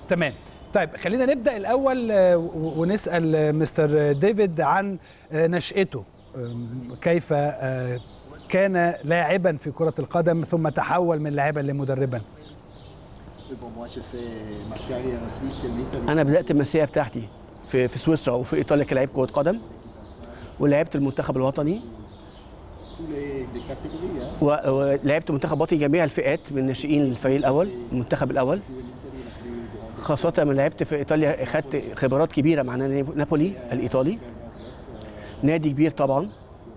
تمام طيب خلينا نبدا الاول آه، و- ونسال آه، مستر ديفيد عن آه، نشأته آم، كيف آه، كان لاعبا في كرة القدم ثم تحول من لاعبا لمدربا Bon, moi, j'ai fait ma carrière en Suisse et en Italie. انا بدات المسيره بتاعتي في في سويسرا وفي ايطاليا كلاعب كره قدم ولعبت المنتخب الوطني Tous les, les catégories. Hein. و- ولعبت منتخب وطني جميع الفئات من الناشئين للفريق الاول المنتخب الاول Joué en Italie, la plus grande. خاصة لما لعبت في إيطاليا أخدت خبرات كبيرة مع نادي نابولي الإيطالي نادي كبير طبعا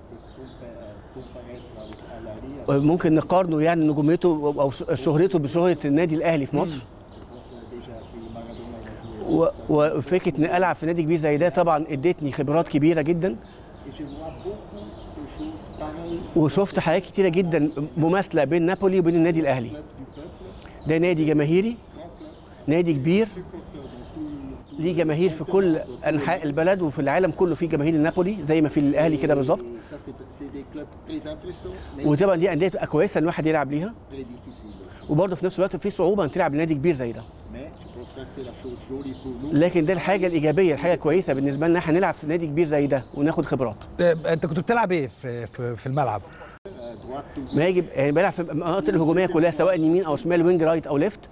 Comparaître avec Al Ahly, ممكن نقارنه يعني نجوميته أو شهرته بشهرة النادي الأهلي في مصر je pense déjà que Maradona il a joué. و- وفكرة إن ألعب في نادي كبير زي ده طبعا ادتني خبرات كبيرة جدا Et je vois beaucoup de choses pareilles. وشفت حاجات كتيرة جدا مماثلة بين نابولي وبين النادي الأهلي Club du peuple, ده نادي جماهيري grand club, نادي كبير supporter dans tout, tout ليه جماهير في كل أنحاء البلد وفي العالم كله في جماهير النابولي زي ما في الأهلي كده بالظبط Et ça, c'est c'est des clubs très intéressants, mais وطبعا دي أندية بتبقى كويسة إن الواحد يلعب ليها très difficiles aussi. وبرضه في نفس الوقت في صعوبة إن تلعب لنادي كبير زي ده Mais je pense que ça, c'est la chose jolie pour nous. لكن ده الحاجه الايجابيه الحاجه كويسه بالنسبه لنا احنا نلعب في نادي كبير زي ده وناخد خبرات آه، انت كنت بتلعب ايه في في, في الملعب Euh, droite, tout مهاجم يعني بلعب في المناطق الهجوميه كلها سواء يمين او شمال وينج رايت او ليفت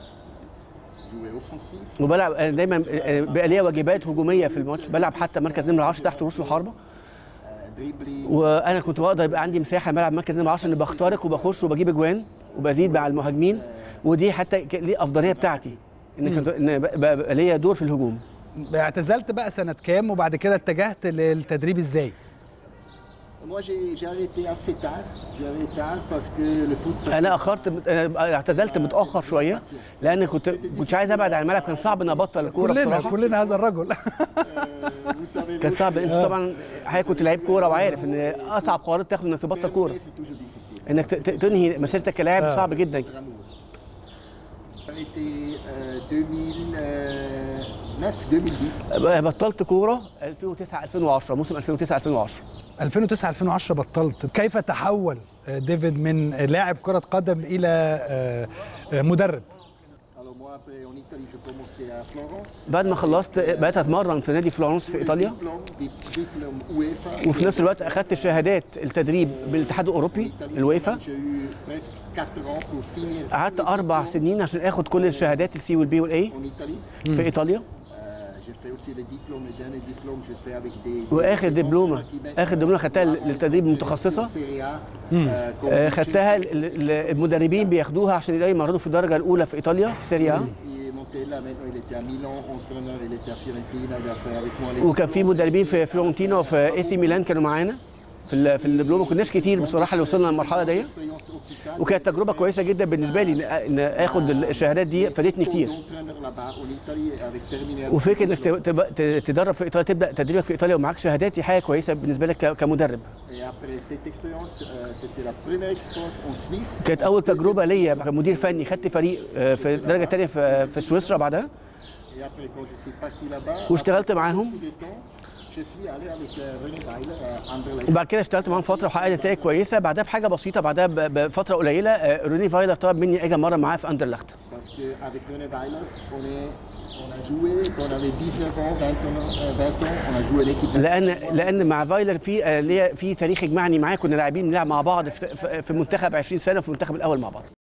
jouer offensif. وبلعب أنا دايما بقى ليا واجبات هجوميه في الماتش بلعب حتى مركز نمره 10 تحت رؤوس الحربه euh, dribbling, وانا كنت بقدر يبقى عندي مساحه بلعب مركز نمره 10 اني بخترق وبخش وبجيب اجوان وبزيد مع المهاجمين ودي حتى ك- دي افضليه بتاعتي ان كنت ان بقى- بقى ليا دور في الهجوم اعتزلت بقى سنة كام وبعد كده اتجهت للتدريب ازاي Moi, j'ai j'ai arrêté assez tard. J'ai arrêté tard parce que le foot, ça انا اخرت أنا اعتزلت متاخر شويه لان كنت كنتش عايز ابعد عن الملعب كان صعب ان ابطل الكوره كلنا بصراحه كلنا هذا الرجل Euh, vous savez, كان le- صعب انت طبعا حضرتك كنت لعيب كوره وعارف ان اصعب قرار تاخده انك تبطل كوره terminer, c'est toujours difficile. انك ت- ت- تنهي مسيرتك كلاعب آه. صعب جدا L'amour. J'ai arrêté euh, 2009, 2010. بطلت كوره 2009 2010 موسم 2009 2010 2009 2010 بطلت كيف تحول آه، ديفيد من لاعب كرة قدم إلى آه، آه، مدرب Alors moi, après, en Italie, je commençais à Florence. بعد ما خلصت بقيت اتمرن في نادي فلورنس في ايطاليا Diplôme, dip- diplôme UEFA. وفي نفس الوقت اخذت شهادات التدريب بالاتحاد الاوروبي En Italie, الويفا J'ai eu presque 4 ans pour finir. قعدت tous les اربع diplômes سنين عشان اخد كل الشهادات السي والبي والاي En Italie. في ايطاليا Euh, j'ai fait aussi les diplômes, les derniers diplômes, j'ai fait avec des. واخر des دبلومه entraîneurs qui اخر دبلومه خدتها للتدريب المتخصصه Serie A, euh, comme آه، خدتها Chelsea. ال- ال- المدربين بياخدوها عشان يقدروا يمرنوا في الدرجه الاولى في ايطاليا في سيريا Il est monté là, maintenant il était à Milan, entraîneur, il était à Fiorentina, il a fait avec moi les وكان في مدربين في فيورنتينا وفي اي سي ميلان كانوا معانا في ال- في الدبلوم ما كناش كتير بصراحه اللي وصلنا للمرحله دي Expérience aussi ça. وكانت تجربه كويسه جدا بالنسبه لي إن- ان اخد الشهادات دي فادتني كتير Entraîneur là-bas en Italie avec terminé. وفكره انك تب- تب- ت- تدرب في ايطاليا تبدا تدريبك في ايطاليا ومعاك شهادات دي حاجه كويسه بالنسبه لك ك- كمدرب Et après cette expérience, euh, c'était la première expérience en Suisse. كانت اول تجربه ليا كمدير فني خدت فريق آه، في الدرجه الثانيه في في سويسرا بعدها Et après, quand je suis parti là-bas, واشتغلت معاهم beaucoup de temps, je suis allé avec euh, René Weiler à Anderlecht. وبعد كده اشتغلت معاهم فتره وحققت نتائج كويسه بعدها بحاجه بسيطه بعدها ب- بفتره قليله آه، روني فايلر طلب مني اجي امرن معاه في اندرلخت Parce qu'avec René Weiler, on, est, on a joué, quand on avait 19 ans, 20 ans, euh, 20 ans on a joué l'équipe لان nationale. لان مع فايلر في آه، ليا في تاريخ يجمعني معاه كنا لاعبين بنلعب مع بعض في في- في منتخب 20 سنه وفي المنتخب الاول مع بعض